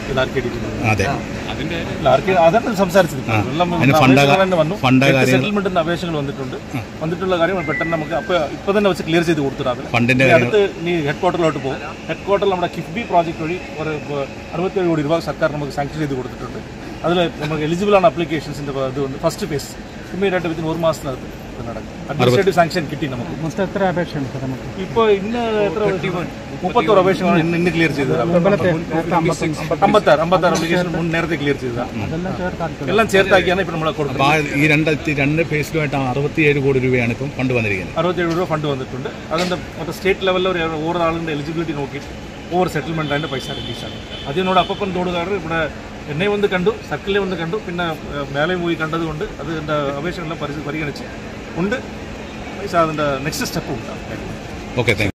ഇത് R K D അതെ അതാണ് സംസാരിച്ചത് ആ. വെള്ളം അതിന് വന്ന ഫണ്ട് അപേക്ഷകൾ തന്നെ വന്നു ഫണ്ട് എട്ട് കാര്യങ്ങൾ- സെറ്റിൽമെന്റിന്റെ അപേക്ഷകൾ വന്നിട്ടുണ്ട് വന്നിട്ടുള്ള കാര്യങ്ങൾ പെട്ടെന്ന് നമുക്ക് അപ്പൊ ഇപ്പൊ തന്നെ വെച്ച് ക്ലിയർ ചെയ്ത് കൊടുത്തിട്ടാണ് ഫണ്ടിന്റെ ഇനി അടുത്ത് ഇനി ഹെഡ് ക്വാർട്ടറിലോട്ട് പോകും ഹെഡ് ക്വാർട്ടറിൽ നമ്മുടെ കിഫ്ബി പ്രോജക്ട് വഴി ഒരു അറുപത്തേഴ് കോടി രൂപ സർക്കാർ നമുക്ക് സാങ്ഷൻ ചെയ്ത് കൊടുത്തിട്ടുണ്ട് അതിൽ നമുക്ക് എലിജിബിൾ ആണ് അപ്ലിക്കേഷൻസിന്റെ ഇതുകൊണ്ട് ഫസ്റ്റ് ഫേസ് ഇമ്മീഡിയറ്റ് വിത്തിൻ ഒരു മാസത്തിനകത്ത് ഇത് നടക്കും അഡ്മിനിസ്ട്രേറ്റീവ് സാങ്ഷൻ കിട്ടി നമുക്ക് മൊത്തം എത്ര അപേക്ഷയുണ്ട് സാർ നമുക്ക് ഇപ്പോൾ ഇന്ന് എത്ര മുപ്പത്തോറ് അപേക്ഷകളാണ് ഇന്ന് ഇന്ന് ക്ലിയർ ചെയ്തത് മുമ്പിലത്തെ നേരത്തെ അമ്പത്തൊന്ന് അമ്പത്താറ് അമ്പത്താറ് അപ്ലിക്കേഷൻ മുൻ നേരത്തെ ക്ലിയർ ചെയ്തതാണ് അതെല്ലാം ചേർത്താക്കി എല്ലാം ചേർത്താക്കിയാണ് ഇപ്പം നമ്മൾ കൊടുക്കുന്നത് അപ്പോൾ ആ ഈ രണ്ട് ഈ രണ്ട് ഫേസിലുമായിട്ടാണ് അറുപത്തിയേഴ് കോടി രൂപയാണ് ഇപ്പം ഫണ്ട് വന്നിരിക്കുന്നത് അറുപത്തേഴ് രൂപ ഫണ്ട് വന്നിട്ടുണ്ട് അതിൻ്റെ മറ്റേ സ്റ്റേറ്റ് ലെവലിൽ ഒരു ഓരോ ആളിൻ്റെ എലിജിബിലിറ്റി നോക്കിയിട്ട് ഓവർ സെറ്റിൽമെൻ്റ് അതിൻ്റെ പൈസ റിലീസാണ് അതിനോട് അപ്പപ്പൻ തോടുകാർ ഇവിടെ എന്നെ വന്ന് കണ്ടു സർക്കിളിൽ വന്ന് കണ്ടു പിന്നെ ഏഹ്, മേലെ പോയി കണ്ടതുകൊണ്ട് അത് എൻ്റെ അപേക്ഷകളെല്ലാം പരി പരിഗണിച്ച് ഉണ്ട് പൈസ അതിൻ്റെ നെക്സ്റ്റ് സ്റ്റെപ്പ് ഉണ്ടാവും ഓക്കെ താങ്ക്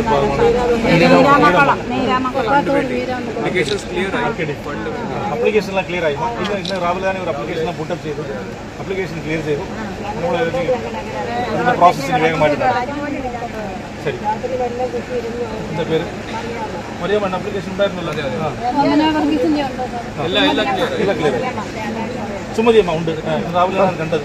അപ്ലിക്കേഷൻ എല്ലാം ക്ലിയർ ആയി ഇന്ന് ഇന്ന് രാവിലെ തന്നെ ഒരു അപ്ലിക്കേഷൻ പുട്ടപ്പ് ചെയ്തു അപ്ലിക്കേഷൻ ക്ലിയർ ചെയ്തു നമ്മൾ അതിൻ്റെ പ്രോസസ്സിന് വേഗമായിട്ട് നടക്കും. ശരി എന്താ പേര് ഒരേ മണ്ണ് അപ്ലിക്കേഷൻ ഉണ്ടായിരുന്നല്ലോ ആ. എല്ലാം ക്ലിയർ സുമതി അമ്മ ഉണ്ട് ആ, ഇന്ന് രാവിലെ ഞാൻ കണ്ടത്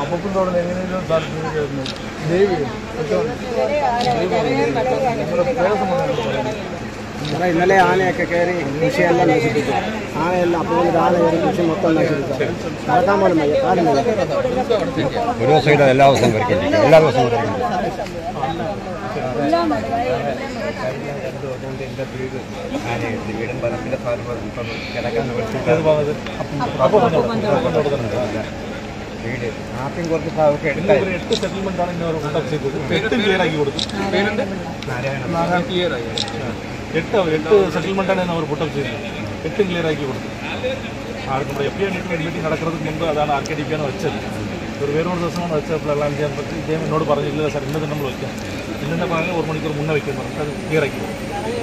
സാറേ ഇന്നലെ ആനയൊക്കെ കയറി കൃഷിയെല്ലാം നശിപ്പിച്ചു ആനയെല്ലാം അപ്പോൾ ആന കയറി കൃഷി മൊത്തം നശിപ്പിച്ചു നടക്കാൻ പോലും വയ്യ കാര്യം വയ്യ ഒരു ദിവസം ഇല്ല എല്ലാ ദിവസവും വരയ്ക്കുന്നുണ്ട് എല്ലാ ദിവസവും വരയ്ക്കുന്നുണ്ട് വീടും പലത്തിന്റെ കിടക്കാൻ ഏത് ഭാഗത്ത് അപ്പോൾ വീട് ആദ്യം കുറച്ച് ഭാഗമൊക്കെ എടുക്കാൻ ഒരു എട്ട് സെറ്റിൽമെന്റ് ആണ് ഇന്ന് പുട്ടപ്പ് ചെയ്തത് എട്ടും ക്ലിയർ ആക്കി കൊടുത്തു എട്ട് എട്ട് സെറ്റിൽമെന്റ് ആണ് ഇന്ന് അവർ പുട്ടപ്പ് ചെയ്തത് എട്ടും ക്ലിയർ ആക്കി കൊടുത്തു ആർക്ക് നമ്മുടെ എഫ് ഐ മീറ്റിംഗ് നടക്കുന്നതിന് മുമ്പ് അതാണ് ആർ കെ ഡി പിയാണ് വെച്ചത് ഒരു വേറൊരു ദിവസമാണ് വെച്ചപ്പോഴെല്ലാം ചെയ്യാൻ പറ്റി ഇദ്ദേഹം എന്നോട് പറഞ്ഞില്ല സാർ ഇന്ന് തന്നെ നമ്മൾ വയ്ക്കാം ഇന്നെ പറഞ്ഞ് ഒരു മണിക്കൂർ മുന്നേ വയ്ക്കുന്നു അത് ക്ലിയർ ആക്കി കൊടുത്തു